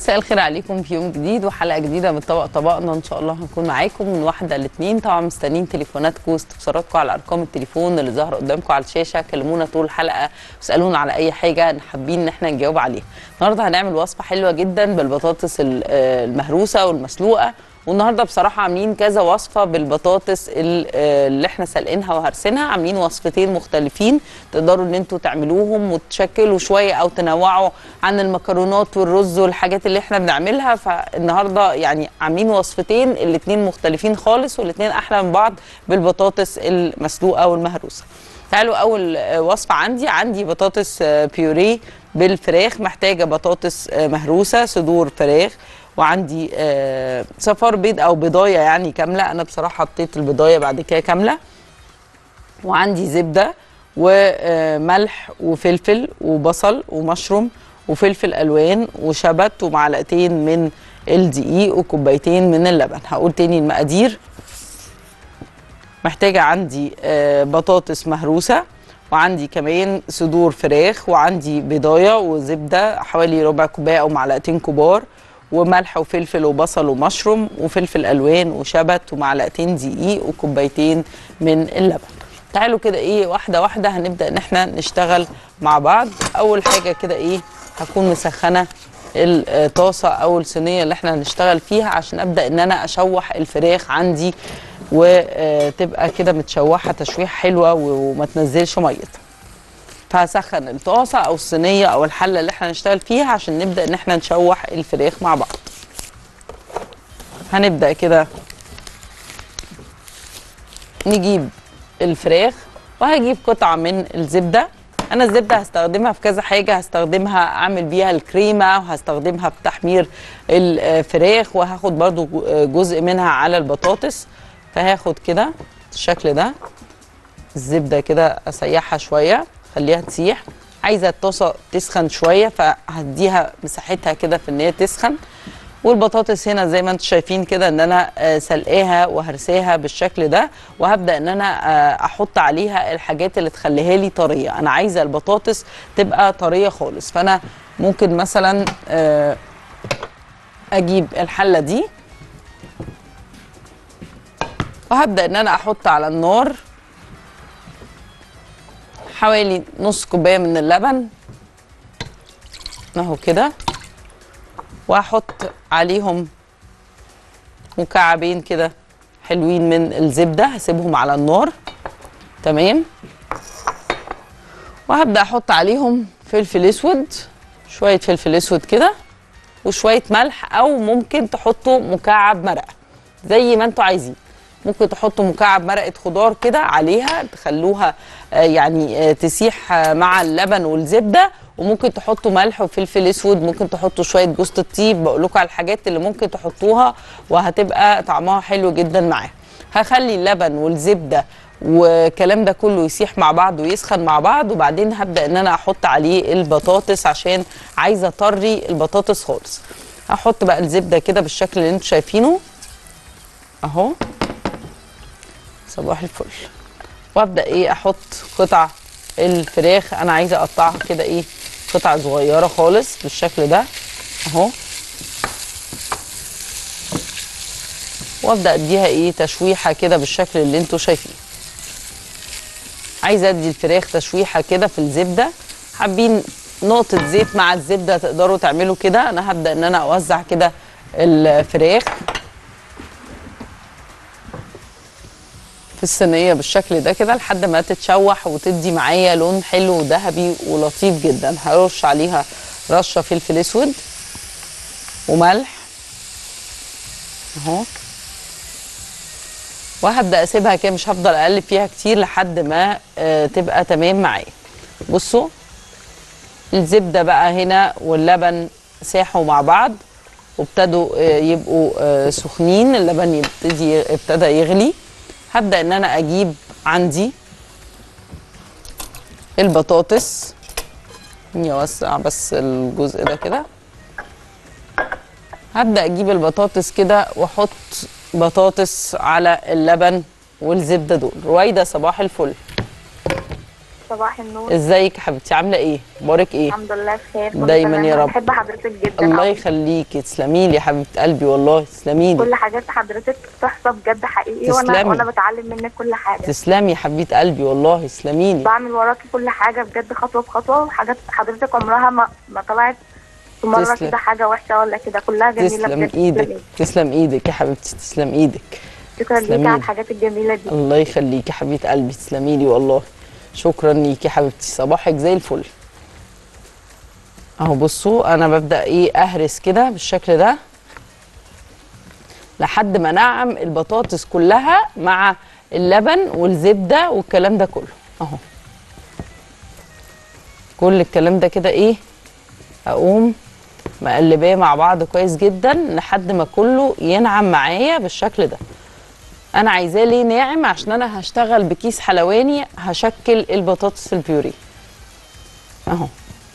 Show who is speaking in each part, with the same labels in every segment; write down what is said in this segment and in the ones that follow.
Speaker 1: مساء الخير عليكم في يوم جديد وحلقه جديده من طبق طبقنا ان شاء الله هنكون معاكم من واحده لاثنين طبعا مستنيين تليفوناتكم واستفساراتكم على ارقام التليفون اللي ظاهره قدامكم على الشاشه كلمونا طول الحلقه واسالونا على اي حاجه حابين ان احنا نجاوب عليها النهارده هنعمل وصفه حلوه جدا بالبطاطس ال- آه، المهروسه والمسلوقه والنهارده بصراحه عاملين كذا وصفه بالبطاطس ال- آه، اللي احنا سالقينها وهرسينها عاملين وصفتين مختلفين تقدروا ان انتوا تعملوهم وتشكلوا شويه او تنوعوا عن المكرونات والرز والحاجات اللي احنا بنعملها فالنهارده يعني عاملين وصفتين الاتنين مختلفين خالص والاتنين احلى من بعض بالبطاطس المسلوقه والمهروسه تعالوا اول آه، وصفه عندي عندي بطاطس آه، بيوريه بالفراخ محتاجه بطاطس آه، مهروسه صدور فراخ وعندي آه، صفار بيض او بيضايه يعني كامله انا بصراحه حطيت البيضايه بعد كده كامله وعندي زبده وملح وفلفل وبصل ومشروم وفلفل الوان وشبت ومعلقتين من الدقيق وكوبايتين من اللبن هقول تاني المقادير محتاجه عندي آه، بطاطس مهروسه وعندي كمان صدور فراخ وعندي بيضايه وزبده حوالي ربع كوبايه او معلقتين كبار وملح وفلفل وبصل ومشروم وفلفل الوان وشبت ومعلقتين دقيق وكوبايتين من اللبن تعالوا كده ايه واحده واحده هنبدا ان احنا نشتغل مع بعض اول حاجه كده ايه هكون مسخنه الطاسه او الصينيه اللي احنا هنشتغل فيها عشان ابدا ان انا اشوح الفراخ عندي وتبقى كده متشوحه تشويح حلوه وما تنزلش ميتها فهسخن الطاسه او الصينيه او الحله اللي احنا هنشتغل فيها عشان نبدا ان احنا نشوح الفراخ مع بعض هنبدا كده نجيب الفراخ وهجيب قطعه من الزبده انا الزبده هستخدمها في كذا حاجه هستخدمها اعمل بيها الكريمه وهستخدمها في تحمير الفراخ وهاخد برضو جزء منها على البطاطس فهاخد كده الشكل ده الزبده كده اسيحها شويه خليها تسيح عايزه الطاسه تسخن شويه فهديها مساحتها كده في ان هي تسخن والبطاطس هنا زي ما انتم شايفين كده ان انا آه، سلقاها وهرساها بالشكل ده وهبدا ان انا آه، احط عليها الحاجات اللي تخليها لي طريه انا عايزه البطاطس تبقى طريه خالص فانا ممكن مثلا آه، اجيب الحله دي وهبدا ان انا احط على النار حوالي نص كوبايه من اللبن اهو كده وهحط عليهم مكعبين كده حلوين من الزبده هسيبهم على النار تمام وهبدا احط عليهم فلفل اسود شويه فلفل اسود كده وشويه ملح او ممكن تحطوا مكعب مرقه زي ما انتوا عايزين ممكن تحطوا مكعب مرقه خضار كده عليها تخلوها آه، يعني آه، تسيح آه، مع اللبن والزبده وممكن تحطوا ملح وفلفل اسود ممكن تحطوا شويه جوز الطيب بقول لكم على الحاجات اللي ممكن تحطوها وهتبقى طعمها حلو جدا معاها هخلي اللبن والزبده والكلام ده كله يسيح مع بعض ويسخن مع بعض وبعدين هبدا ان انا احط عليه البطاطس عشان عايزه اطري البطاطس خالص هحط بقى الزبده كده بالشكل اللي انتم شايفينه اهو صباح الفل وابدا ايه احط قطع الفراخ انا عايزه اقطعها كده ايه قطع صغيره خالص بالشكل ده اهو وابدا اديها ايه تشويحه كده بالشكل اللي انتوا شايفينه عايزه ادي الفراخ تشويحه كده في الزبده حابين نقطه زيت مع الزبده تقدروا تعملوا كده انا هبدا ان انا اوزع كده الفراخ في الصينيه بالشكل ده كده لحد ما تتشوح وتدي معايا لون حلو وذهبي ولطيف جدا هرش عليها رشه فلفل اسود وملح اهو وهبدا اسيبها كده مش هفضل اقلب فيها كتير لحد ما آه تبقى تمام معايا بصوا الزبده بقى هنا واللبن ساحوا مع بعض وابتدوا آه يبقوا آه سخنين اللبن يبتدي ابتدى يغلي هبدا ان انا اجيب عندي البطاطس اني اوسع بس الجزء ده كده هبدا اجيب البطاطس كده واحط بطاطس على اللبن والزبده دول رويده صباح الفل
Speaker 2: صباح النور
Speaker 1: ازيك يا حبيبتي عامله ايه اخبارك ايه
Speaker 2: الحمد لله بخير كله
Speaker 1: دايماً
Speaker 2: تمام.
Speaker 1: يا رب.
Speaker 2: بحب حضرتك جدا
Speaker 1: الله
Speaker 2: أوي.
Speaker 1: يخليكي تسلمي لي يا حبيبه قلبي والله تسلمي لي
Speaker 2: كل حاجات حضرتك تحفه بجد حقيقي وانا
Speaker 1: تسلمي.
Speaker 2: وانا بتعلم منك كل حاجه
Speaker 1: تسلمي يا حبيبه قلبي والله تسلمي لي
Speaker 2: بعمل وراكي كل حاجه بجد خطوه بخطوه وحاجات حضرتك عمرها ما ما طلعت في مره
Speaker 1: تسلم.
Speaker 2: كده حاجه وحشه ولا كده كلها جميله
Speaker 1: تسلم
Speaker 2: بجد
Speaker 1: ايدك
Speaker 2: تسلمي.
Speaker 1: تسلم ايدك يا حبيبتي تسلم ايدك
Speaker 2: شكرا ليكي
Speaker 1: تسلمي.
Speaker 2: على الحاجات الجميله دي
Speaker 1: الله يخليكي يا حبيبه قلبي تسلمي لي والله شكرا ليكي يا حبيبتي صباحك زي الفل اهو بصوا انا ببدا ايه اهرس كده بالشكل ده لحد ما انعم البطاطس كلها مع اللبن والزبده والكلام ده كله اهو كل الكلام ده كده ايه اقوم مقلباه مع بعض كويس جدا لحد ما كله ينعم معايا بالشكل ده انا عايزاه ليه ناعم عشان انا هشتغل بكيس حلواني هشكل البطاطس البيوري اهو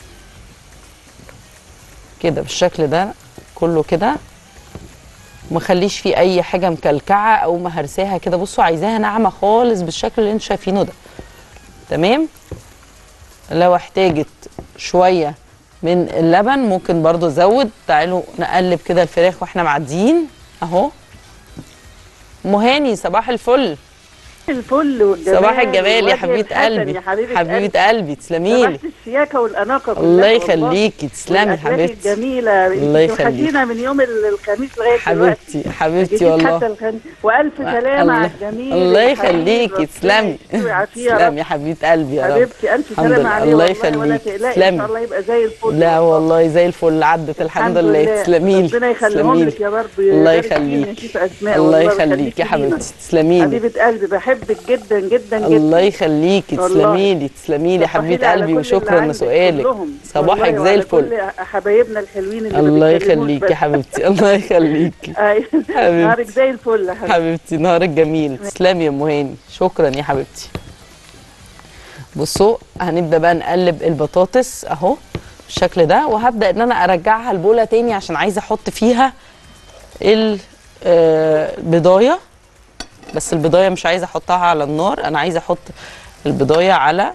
Speaker 1: كده بالشكل ده كله كده مخليش فيه اي حاجه مكلكعه او مهرساها كده بصوا عايزاها ناعمه خالص بالشكل اللي انتوا شايفينه ده تمام لو احتاجت شويه من اللبن ممكن برضو ازود تعالوا نقلب كده الفراخ واحنا معديين اهو مهاني صباح الفل
Speaker 3: الفل والجمال
Speaker 1: صباح الجمال يا
Speaker 3: والوجه
Speaker 1: حبيبه
Speaker 3: الحسن
Speaker 1: قلبي
Speaker 3: يا حبيبه قلبي
Speaker 1: حبيبه قلبي تسلمي لي
Speaker 3: سمحت الشياكه والاناقه كلها
Speaker 1: الله
Speaker 3: والله.
Speaker 1: يخليكي تسلمي
Speaker 3: والأكلات
Speaker 1: حبيبتي
Speaker 3: الجميله
Speaker 1: الله
Speaker 3: انت
Speaker 1: يخليك.
Speaker 3: وحشينا من يوم ال- الخميس لغايه دلوقتي
Speaker 1: حبيبتي حبيبتي
Speaker 3: جيتي حتى
Speaker 1: والله
Speaker 3: الخميس والف سلامه
Speaker 1: الله-
Speaker 3: على الجميل
Speaker 1: الله
Speaker 3: الحبيب.
Speaker 1: يخليكي
Speaker 3: ربنا
Speaker 1: تسلمي
Speaker 3: يشفيه ويعافيه يا رب.
Speaker 1: تسلمي يا حبيبه قلبي يا رب
Speaker 3: حبيبتي الف
Speaker 1: الحمد
Speaker 3: سلامه
Speaker 1: لله.
Speaker 3: عليه
Speaker 1: الله
Speaker 3: والله ولا
Speaker 1: يخليك.
Speaker 3: تقلقي ان
Speaker 1: تسلمي.
Speaker 3: شاء الله يبقى زي الفل
Speaker 1: لا والله زي الفل عدت الحمد لله تسلمي لي
Speaker 3: ربنا يخليهم
Speaker 1: تسلمي
Speaker 3: لك
Speaker 1: لي
Speaker 3: يا رب
Speaker 1: الله
Speaker 3: ويبارك فينا
Speaker 1: يخليك.
Speaker 3: يشوف اسماء
Speaker 1: الله
Speaker 3: والله
Speaker 1: يخليك
Speaker 3: ويخليكي
Speaker 1: يا
Speaker 3: لينا.
Speaker 1: حبيبتي تسلمي لي
Speaker 3: حبيبه قلبي بحبك جدا جدا جدا
Speaker 1: الله يخليكي
Speaker 3: والله.
Speaker 1: تسلمي لي تسلمي لي يا
Speaker 3: صبحي
Speaker 1: حبيبه
Speaker 3: على
Speaker 1: قلبي
Speaker 3: كل
Speaker 1: وشكرا
Speaker 3: اللي عندك
Speaker 1: لسؤالك
Speaker 3: كلهم.
Speaker 1: صباحك
Speaker 3: والله
Speaker 1: زي
Speaker 3: وعلى
Speaker 1: الفل
Speaker 3: كل حبايبنا الحلوين اللي ما
Speaker 1: الله
Speaker 3: بيتكلموش
Speaker 1: يخليكي
Speaker 3: بس.
Speaker 1: يا حبيبتي الله يخليكي
Speaker 3: أيوة. نهارك زي الفل يا حبيبتي
Speaker 1: حبيبتي نهارك جميل تسلمي يا ام هاني شكرا يا حبيبتي بصوا هنبدا بقى نقلب البطاطس اهو بالشكل ده وهبدا ان انا ارجعها البوله تاني عشان عايزه احط فيها ال- آه، البضايه بس البضايه مش عايزه احطها على النار انا عايزه احط البضايه على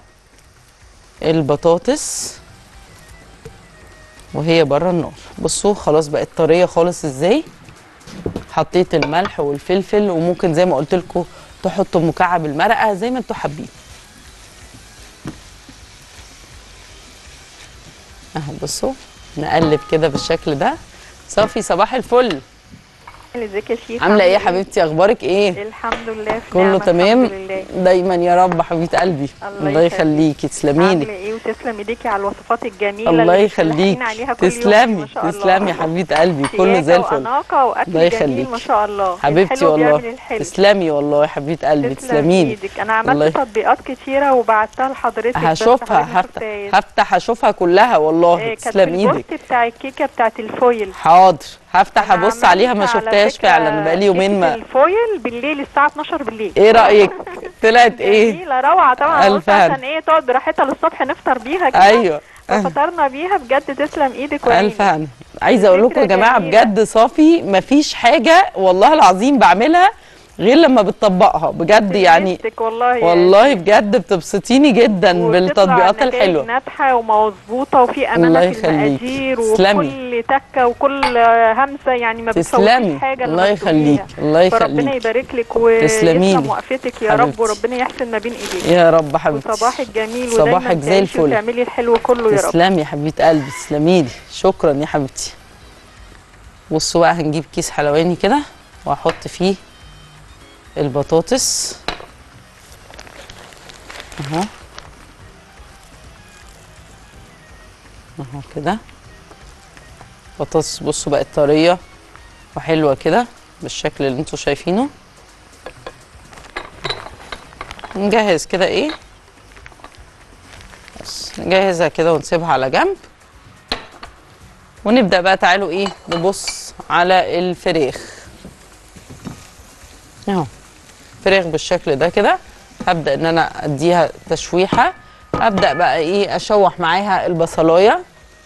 Speaker 1: البطاطس وهي بره النار بصوا خلاص بقت طريه خالص ازاي حطيت الملح والفلفل وممكن زي ما قلت لكم تحطوا مكعب المرقه زي ما انتوا حابين اهو بصوا نقلب كده بالشكل ده صافي صباح الفل
Speaker 4: ازيك يا شيخ
Speaker 1: عامله ايه يا حبيبتي اخبارك ايه
Speaker 4: الحمد لله في
Speaker 1: كله
Speaker 4: نعمة،
Speaker 1: تمام
Speaker 4: الحمد لله
Speaker 1: دايما يا رب حبيبه قلبي
Speaker 4: الله
Speaker 1: الله
Speaker 4: يخليك.
Speaker 1: يخليكي تسلمي
Speaker 4: عامله
Speaker 1: لي
Speaker 4: ايه وتسلم ايديكي على الوصفات الجميله
Speaker 1: الله
Speaker 4: اللي بتفلحين
Speaker 1: يخليك
Speaker 4: عليها كل يوم
Speaker 1: تسلمي
Speaker 4: ما شاء الله.
Speaker 1: تسلمي يا حبيبه قلبي كله
Speaker 4: شياكة
Speaker 1: زي الفل
Speaker 4: واناقه واكل
Speaker 1: الله
Speaker 4: جميل
Speaker 1: يخليك.
Speaker 4: ما شاء الله
Speaker 1: حبيبتي
Speaker 4: الحلو
Speaker 1: والله
Speaker 4: بيعمل الحلو
Speaker 1: تسلمي والله يا حبيبه قلبي
Speaker 4: تسلم
Speaker 1: تسلمي لي
Speaker 4: ايدك انا
Speaker 1: الله
Speaker 4: عملت
Speaker 1: يخ-
Speaker 4: تطبيقات كتيره وبعتها لحضرتك بس
Speaker 1: هشوفها
Speaker 4: حضرتك ما
Speaker 1: هفتح
Speaker 4: شفتهاش.
Speaker 1: هفتح اشوفها كلها والله
Speaker 4: إيه، كانت في
Speaker 1: تسلم ايدك
Speaker 4: البوست بتاع الكيكه بتاعت الفويل
Speaker 1: حاضر هفتح
Speaker 4: أنا
Speaker 1: ابص عليها ما
Speaker 4: عملت على
Speaker 1: شفتهاش
Speaker 4: فكرة
Speaker 1: فعلا بقالي يومين
Speaker 4: كيكة
Speaker 1: ما
Speaker 4: الفويل بالليل الساعه 12 بالليل
Speaker 1: ايه رايك طلعت ايه
Speaker 4: جميله روعه طبعا
Speaker 1: ألف
Speaker 4: قلت عشان
Speaker 1: هنا.
Speaker 4: ايه تقعد براحتها للصبح نفطر بيها كده
Speaker 1: ايوه
Speaker 4: ففطرنا بيها بجد تسلم ايدك
Speaker 1: الف
Speaker 4: وعينك
Speaker 1: هنا عايزه اقول لكم يا
Speaker 4: فكرة
Speaker 1: جماعه
Speaker 4: جميلة.
Speaker 1: بجد صافي مفيش حاجه والله العظيم بعملها غير لما بتطبقها بجد يعني
Speaker 4: تلمستك والله
Speaker 1: والله بجد بتبسطيني جدا
Speaker 4: وبتطلع
Speaker 1: بالتطبيقات
Speaker 4: النتائج
Speaker 1: الحلوه
Speaker 4: ناجحه ومظبوطه وفي
Speaker 1: الله
Speaker 4: امانه في
Speaker 1: يخليك.
Speaker 4: المقادير
Speaker 1: تسلمي.
Speaker 4: وكل تكه وكل همسه يعني ما
Speaker 1: تسلمي
Speaker 4: بتفوتيش حاجه
Speaker 1: الله
Speaker 4: لما بتقوليها.
Speaker 1: يخليك الله
Speaker 4: فربنا
Speaker 1: يخليك
Speaker 4: يبارك لك
Speaker 1: تسلمي
Speaker 4: ويسلم
Speaker 1: لي.
Speaker 4: وقفتك يا رب
Speaker 1: حبيبتي.
Speaker 4: وربنا يحسن ما بين ايديك
Speaker 1: يا رب حبيبتي
Speaker 4: وصباحك جميل
Speaker 1: صباحك
Speaker 4: ودايما
Speaker 1: زي
Speaker 4: تعيشي
Speaker 1: الفل.
Speaker 4: وتعملي الحلو كله يا رب
Speaker 1: تسلمي يا حبيبه قلبي تسلمي لي شكرا يا حبيبتي بصوا بقى هنجيب كيس حلواني كده واحط فيه البطاطس اهو اهو كده بطاطس بصوا بقت طريه وحلوه كده بالشكل اللي انتوا شايفينه نجهز كده ايه بس نجهزها كده ونسيبها على جنب ونبدأ بقى تعالوا ايه نبص على الفراخ اهو فراخ بالشكل ده كده هبدأ ان انا اديها تشويحة ابدأ بقى ايه اشوح معاها البصلاية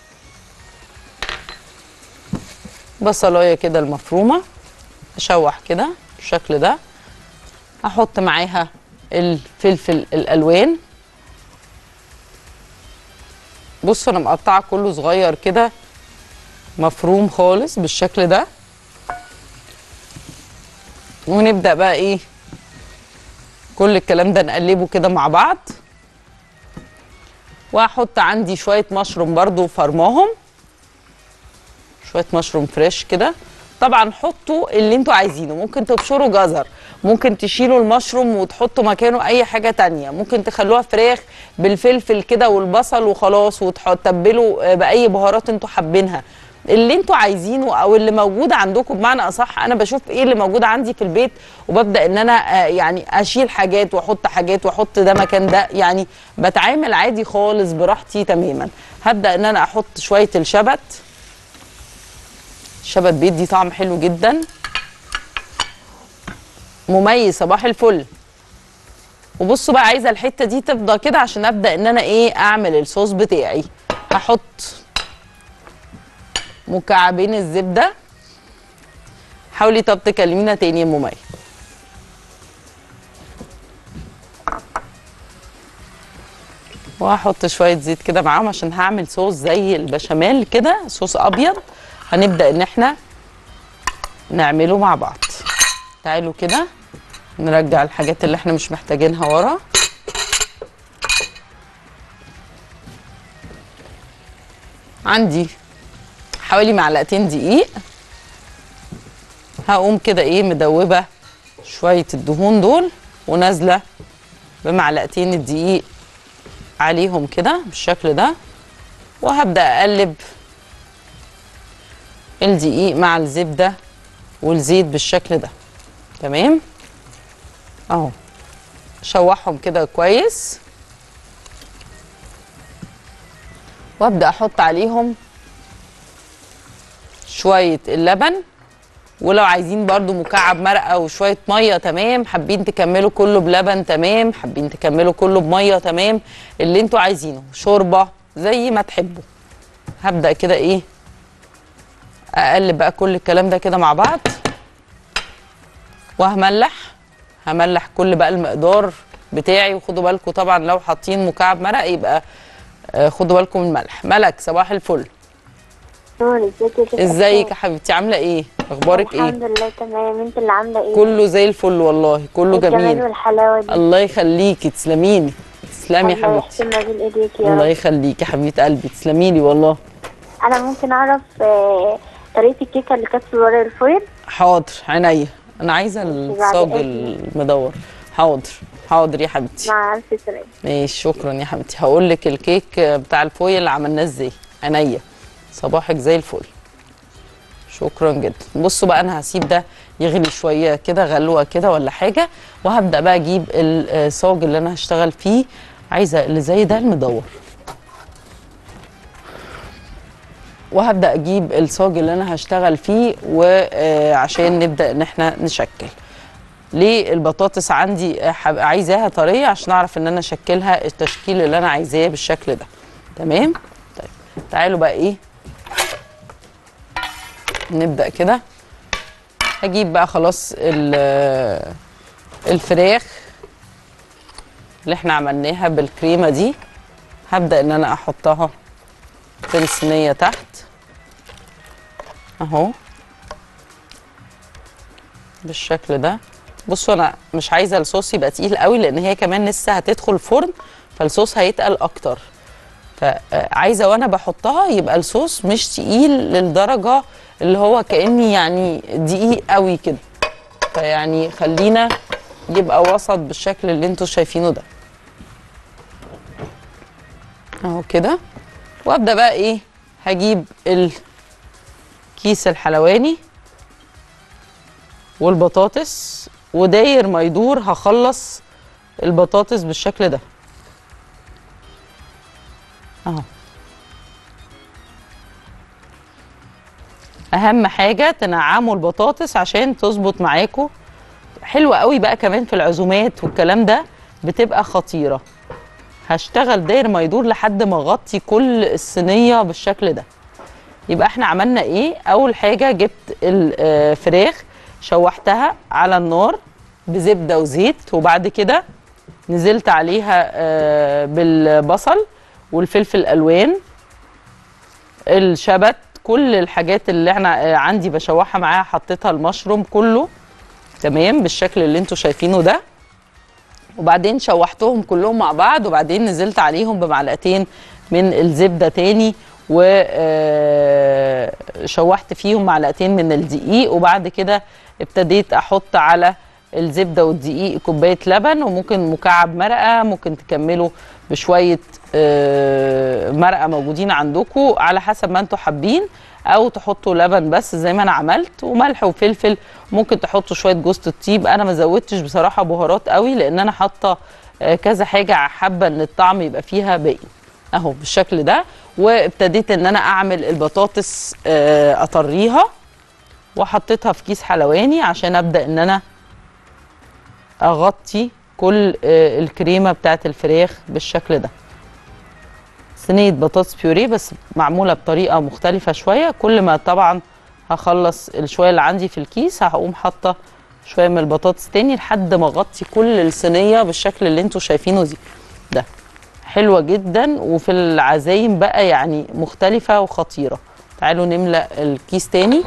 Speaker 1: بصلاية كده المفرومة اشوح كده بالشكل ده احط معاها الفلفل الالوان بصوا انا مقطعه كله صغير كده مفروم خالص بالشكل ده ونبدا بقى ايه كل الكلام ده نقلبه كده مع بعض وهحط عندي شويه مشروم برضو فرماهم شويه مشروم فريش كده طبعا حطوا اللي انتوا عايزينه ممكن تبشروا جزر ممكن تشيلوا المشروم وتحطوا مكانه اي حاجه تانية ممكن تخلوها فراخ بالفلفل كده والبصل وخلاص وتتبلوا باي بهارات انتوا حابينها اللي انتوا عايزينه او اللي موجود عندكم بمعنى اصح انا بشوف ايه اللي موجود عندي في البيت وببدا ان انا آه، يعني اشيل حاجات واحط حاجات واحط ده مكان ده يعني بتعامل عادي خالص براحتي تماما هبدا ان انا احط شويه الشبت الشبت بيدي طعم حلو جدا مميز صباح الفل وبصوا بقى عايزه الحته دي تفضى كده عشان ابدا ان انا ايه اعمل الصوص بتاعي هحط مكعبين الزبده حاولي طب تكلمينا تاني يا ام مي وهحط شويه زيت كده معاهم عشان هعمل صوص زي البشاميل كده صوص ابيض هنبدا ان احنا نعمله مع بعض تعالوا كده نرجع الحاجات اللي احنا مش محتاجينها ورا عندي حوالي معلقتين دقيق هقوم كده ايه مدوبه شويه الدهون دول ونازله بمعلقتين الدقيق عليهم كده بالشكل ده وهبدا اقلب الدقيق مع الزبده والزيت بالشكل ده تمام اهو شوحهم كده كويس وابدا احط عليهم شويه اللبن ولو عايزين برضو مكعب مرقه وشويه ميه تمام حابين تكملوا كله بلبن تمام حابين تكملوا كله بميه تمام اللي انتوا عايزينه شوربه زي ما تحبوا هبدا كده ايه اقلب بقى كل الكلام ده كده مع بعض وهملح هملح كل بقى المقدار بتاعي وخدوا بالكم طبعا لو حاطين مكعب مرق يبقى آه، خدوا بالكم من الملح ملك صباح الفل
Speaker 5: نور ازيك يا شيخ
Speaker 1: ازيك يا حبيبتي عامله ايه اخبارك ايه
Speaker 5: الحمد لله تمام انت اللي عامله ايه
Speaker 1: كله زي الفل والله كله
Speaker 5: الجمال
Speaker 1: جميل
Speaker 5: والحلاوه دي
Speaker 1: الله يخليكي تسلميني تسلمي يا
Speaker 5: الله
Speaker 1: حبيبتي
Speaker 5: يحسن ما بين ايديك يا
Speaker 1: الله
Speaker 5: رب
Speaker 1: يخليكي يا حبيبه قلبي تسلمي لي والله
Speaker 5: انا ممكن اعرف آه، طريقه الكيكه اللي كانت في ورق الفويل
Speaker 1: حاضر عينيا انا عايزه الصاج
Speaker 5: إذنك.
Speaker 1: المدور حاضر حاضر يا حبيبتي
Speaker 5: مع الف سلامه
Speaker 1: ماشي شكرا يا حبيبتي هقول لك الكيك بتاع الفويل اللي عملناه ازاي عينيا صباحك زي الفل شكرا جدا بصوا بقى انا هسيب ده يغلي شويه كده غلوه كده ولا حاجه وهبدا بقى اجيب الصاج اللي انا هشتغل فيه عايزه اللي زي ده المدور وهبدا اجيب الصاج اللي انا هشتغل فيه وعشان نبدا ان احنا نشكل ليه البطاطس عندي حب- عايزاها طريه عشان اعرف ان انا اشكلها التشكيل اللي انا عايزاه بالشكل ده تمام طيب تعالوا بقى ايه نبدا كده هجيب بقى خلاص ال- الفراخ اللي احنا عملناها بالكريمه دي هبدا ان انا احطها في الصينيه تحت اهو بالشكل ده بصوا انا مش عايزه الصوص يبقى تقيل قوي لان هي كمان لسه هتدخل الفرن فالصوص هيتقل اكتر فعايزه وانا بحطها يبقى الصوص مش تقيل للدرجه اللي هو كاني يعني دقيق قوي كده فيعني خلينا يبقى وسط بالشكل اللي انتوا شايفينه ده اهو كده وابدا بقى ايه هجيب الكيس الحلواني والبطاطس وداير ما يدور هخلص البطاطس بالشكل ده اهو اهم حاجه تنعموا البطاطس عشان تظبط معاكم حلوه قوي بقى كمان في العزومات والكلام ده بتبقى خطيره هشتغل داير ما يدور لحد ما اغطي كل الصينيه بالشكل ده يبقى احنا عملنا ايه اول حاجه جبت الفراخ شوحتها على النار بزبده وزيت وبعد كده نزلت عليها آه، بالبصل والفلفل الالوان الشبت كل الحاجات اللي احنا آه، عندي بشوحها معاها حطيتها المشروم كله تمام بالشكل اللي انتوا شايفينه ده وبعدين شوحتهم كلهم مع بعض وبعدين نزلت عليهم بمعلقتين من الزبده تاني وشوحت فيهم معلقتين من الدقيق وبعد كده ابتديت احط على الزبده والدقيق كوبايه لبن وممكن مكعب مرقه ممكن تكملوا بشويه آه، مرقه موجودين عندكم على حسب ما انتوا حابين او تحطوا لبن بس زي ما انا عملت وملح وفلفل ممكن تحطوا شويه جوز الطيب انا ما زودتش بصراحه بهارات قوي لان انا حاطه آه، كذا حاجه حابه ان الطعم يبقى فيها باقي اهو بالشكل ده وابتديت ان انا اعمل البطاطس آه، اطريها وحطيتها في كيس حلواني عشان ابدا ان انا اغطي كل آه، الكريمه بتاعت الفراخ بالشكل ده صينيه بطاطس بيوريه بس معموله بطريقه مختلفه شويه كل ما طبعا هخلص الشويه اللي عندي في الكيس هقوم حاطه شويه من البطاطس تاني لحد ما اغطي كل الصينيه بالشكل اللي انتوا شايفينه دي ده حلوه جدا وفي العزايم بقى يعني مختلفه وخطيره تعالوا نملى الكيس تاني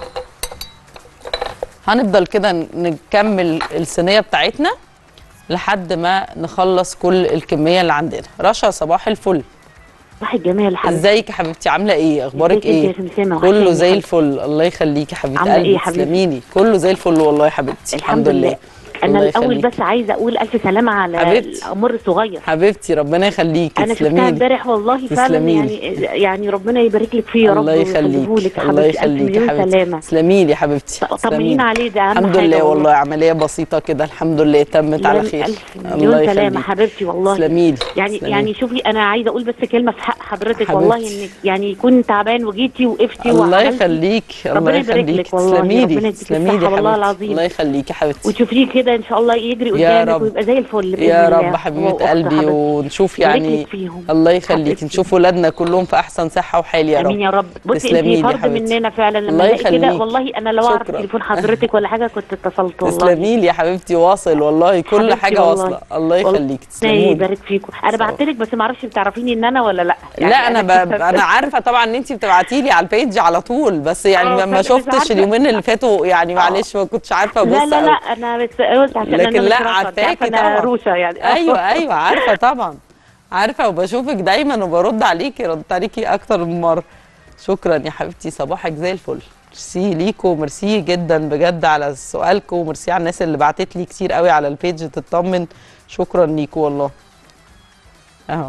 Speaker 1: هنفضل كده نكمل الصينيه بتاعتنا لحد ما نخلص كل الكميه اللي عندنا رشا صباح الفل
Speaker 6: صباح الجمال حبيبتي
Speaker 1: ازيك يا حبيبتي عامله ايه اخبارك
Speaker 6: ازيك انت
Speaker 1: ايه
Speaker 6: يا سمسمة؟
Speaker 1: كله
Speaker 6: وحشاني
Speaker 1: زي
Speaker 6: يا
Speaker 1: الفل الله يخليكي يا حبيبه
Speaker 6: عاملة ايه
Speaker 1: قلبي
Speaker 6: يا حبيبتي؟
Speaker 1: تسلميلي كله زي الفل والله يا حبيبتي
Speaker 6: الحمد لله انا
Speaker 1: الله
Speaker 6: الاول
Speaker 1: يخليكي.
Speaker 6: بس عايزه اقول الف سلامه على
Speaker 1: حبيبتي.
Speaker 6: الامر الصغير
Speaker 1: حبيبتي ربنا يخليكي
Speaker 6: انا شفتها
Speaker 1: تسلميلي
Speaker 6: امبارح والله فعلا
Speaker 1: تسلميلي.
Speaker 6: يعني يعني ربنا يبارك لك فيه يا رب
Speaker 1: الله يخليك
Speaker 6: ويخليهولك يا
Speaker 1: الله
Speaker 6: حبيبتي الف
Speaker 1: يخليك يا
Speaker 6: مليون
Speaker 1: حبيبتي
Speaker 6: سلامه
Speaker 1: تسلميلي يا حبيبتي
Speaker 6: طمنين
Speaker 1: تسلميلي.
Speaker 6: عليه ده اهم
Speaker 1: الحمد
Speaker 6: حاجه
Speaker 1: لله والله عمليه بسيطه كده الحمد لله تمت على خير
Speaker 6: الف
Speaker 1: الله
Speaker 6: مليون سلامه
Speaker 1: يخليك
Speaker 6: حبيبتي والله
Speaker 1: تسلميلي
Speaker 6: يعني
Speaker 1: تسلميلي.
Speaker 6: يعني شوفي انا عايزه اقول بس كلمه في حق حضرتك
Speaker 1: حبيبتي.
Speaker 6: والله انك يعني يكون تعبان وجيتي وقفتي
Speaker 1: الله
Speaker 6: وعملتي
Speaker 1: يخليك الله
Speaker 6: ربنا يبارك
Speaker 1: يخليك
Speaker 6: لك والله،
Speaker 1: تسلميلي
Speaker 6: ربنا يديك
Speaker 1: تسلميلي
Speaker 6: الصحة
Speaker 1: يا
Speaker 6: والله
Speaker 1: حبيبتي
Speaker 6: العظيم.
Speaker 1: الله يخليك يا حبيبتي
Speaker 6: وتشوفيه كده ان شاء الله يجري
Speaker 1: يا
Speaker 6: قدامك
Speaker 1: رب.
Speaker 6: ويبقى زي الفل بإذن
Speaker 1: يا
Speaker 6: الله.
Speaker 1: رب
Speaker 6: هو
Speaker 1: حبيبه
Speaker 6: وأخته
Speaker 1: قلبي
Speaker 6: حبيبتي.
Speaker 1: ونشوف
Speaker 6: يبارك
Speaker 1: يعني
Speaker 6: لك فيهم.
Speaker 1: الله يخليك
Speaker 6: حبيبتي.
Speaker 1: نشوف ولادنا كلهم في احسن صحه وحال يا
Speaker 6: امين
Speaker 1: رب
Speaker 6: يا رب بصي
Speaker 1: تسلمي لي
Speaker 6: انت
Speaker 1: يا
Speaker 6: فرد
Speaker 1: حبيبتي.
Speaker 6: مننا فعلا لما
Speaker 1: الله
Speaker 6: الاقي كده
Speaker 1: يخليك.
Speaker 6: والله انا لو اعرف
Speaker 1: شكرا.
Speaker 6: تليفون حضرتك ولا حاجه كنت اتصلت والله
Speaker 1: تسلمي لي يا حبيبتي واصل والله كل
Speaker 6: حبيبتي
Speaker 1: حاجه
Speaker 6: والله.
Speaker 1: واصله الله
Speaker 6: والله
Speaker 1: يخليك
Speaker 6: ربنا
Speaker 1: تسلمي لي
Speaker 6: يبارك فيكم انا بعت لك بس ما اعرفش بتعرفيني ان انا ولا لا
Speaker 1: لا انا ب... انا عارفه طبعا ان انت بتبعتي لي على البيج على طول بس يعني
Speaker 6: آه،
Speaker 1: ما- ما
Speaker 6: بس
Speaker 1: شفتش
Speaker 6: عارفة.
Speaker 1: اليومين اللي فاتوا يعني معلش ما كنتش عارفه ابص
Speaker 6: لا لا لا
Speaker 1: أوي.
Speaker 6: انا بس قلت عشان
Speaker 1: لكن
Speaker 6: انا
Speaker 1: لا،
Speaker 6: مش رافضة.
Speaker 1: عارفاكي
Speaker 6: عارفة انا
Speaker 1: طبعا.
Speaker 6: روشه يعني
Speaker 1: ايوه ايوه عارفه طبعا عارفه وبشوفك دايما وبرد عليكي ردت عليكي اكتر من مره شكرا يا حبيبتي صباحك زي الفل ميرسي ليكوا ميرسي جدا بجد على سؤالكم وميرسي على الناس اللي بعتت لي كتير قوي على البيج تطمن شكرا ليكوا والله اهو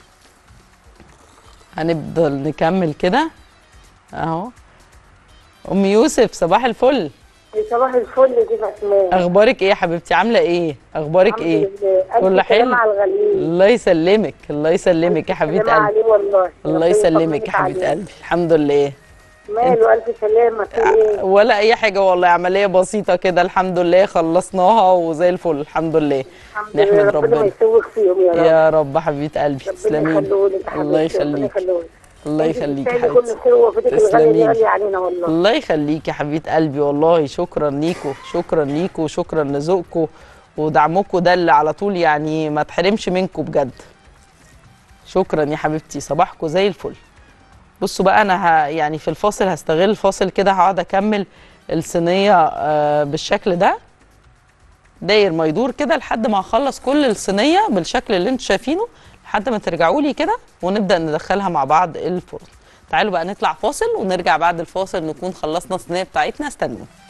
Speaker 1: هنفضل نكمل كده اهو ام يوسف صباح الفل
Speaker 7: صباح الفل دي فاطمه
Speaker 1: اخبارك ايه يا حبيبتي عامله ايه اخبارك
Speaker 7: الحمد
Speaker 1: ايه
Speaker 7: لله.
Speaker 1: كل
Speaker 7: ألف
Speaker 1: حلو
Speaker 7: سلامة على الغاليين
Speaker 1: الله يسلمك الله يسلمك يا حبيبه
Speaker 7: سلامة
Speaker 1: قلبي
Speaker 7: عليه والله
Speaker 1: الله
Speaker 7: ربنا
Speaker 1: يسلمك يا
Speaker 7: يطمنك
Speaker 1: حبيبه
Speaker 7: عليه.
Speaker 1: قلبي الحمد لله
Speaker 7: ماله الف سلامه في ايه
Speaker 1: ولا اي حاجه والله عمليه بسيطه كده الحمد لله خلصناها وزي الفل الحمد لله
Speaker 7: الحمد لله
Speaker 1: نحمد
Speaker 7: ربنا ما
Speaker 1: ربنا
Speaker 7: يسوق فيهم يا رب
Speaker 1: يا رب حبيبه قلبي
Speaker 7: ربنا
Speaker 1: تسلمي
Speaker 7: يخليهولك يا
Speaker 1: الله
Speaker 7: حبيبتي، ربنا
Speaker 1: يخليك
Speaker 7: يخليهولك.
Speaker 1: الله
Speaker 7: أنت
Speaker 1: يخليك يا
Speaker 7: تستاهلي كل
Speaker 1: حبيبتي
Speaker 7: خير وفدك الغالي
Speaker 1: تسلمي
Speaker 7: اللي
Speaker 1: لي.
Speaker 7: غالي علينا والله
Speaker 1: الله يخليك يا حبيبه قلبي والله شكرا ليكوا شكرا ليكوا شكرا لذوقكوا ودعمكوا ده اللي على طول يعني ما تحرمش منكم بجد شكرا يا حبيبتي صباحكم زي الفل بصوا بقى انا ه... يعني في الفاصل هستغل الفاصل كده هقعد اكمل الصينيه آه بالشكل ده داير ما يدور كده لحد ما اخلص كل الصينيه بالشكل اللي انتوا شايفينه لحد ما ترجعوا لي كده ونبدا ندخلها مع بعض الفرن تعالوا بقى نطلع فاصل ونرجع بعد الفاصل نكون خلصنا الصينيه بتاعتنا استنوا